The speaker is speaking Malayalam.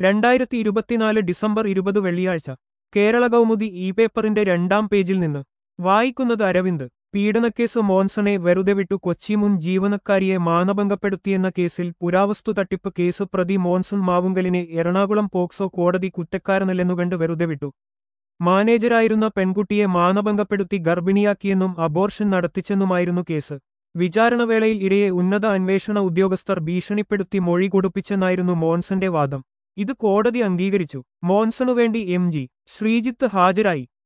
രണ്ടായിരത്തി ഇരുപത്തിനാല് ഡിസംബർ ഇരുപത് വെള്ളിയാഴ്ച കേരള കൗമുദി ഇ പേപ്പറിന്റെ രണ്ടാം പേജിൽ നിന്ന് വായിക്കുന്നത് അരവിന്ദ് പീഡനക്കേസ് മോൻസണെ വെറുതെ വിട്ടു കൊച്ചി മുൻ ജീവനക്കാരിയെ മാനഭംഗപ്പെടുത്തിയെന്ന കേസിൽ പുരാവസ്തു തട്ടിപ്പ് കേസ് പ്രതി മോൻസൺ മാവുങ്കലിനെ എറണാകുളം പോക്സോ കോടതി കുറ്റക്കാരനല്ലെന്നുകണ്ട് വെറുതെ വിട്ടു മാനേജരായിരുന്ന പെൺകുട്ടിയെ മാനഭംഗപ്പെടുത്തി ഗർഭിണിയാക്കിയെന്നും അബോർഷൻ നടത്തിച്ചെന്നുമായിരുന്നു കേസ് വിചാരണവേളയിൽ ഇരയെ ഉന്നത അന്വേഷണ ഉദ്യോഗസ്ഥർ ഭീഷണിപ്പെടുത്തി മൊഴി കൊടുപ്പിച്ചെന്നായിരുന്നു മോൻസന്റെ വാദം ഇത് കോടതി അംഗീകരിച്ചു മോൻസണുവേണ്ടി എം ജി ശ്രീജിത്ത് ഹാജരായി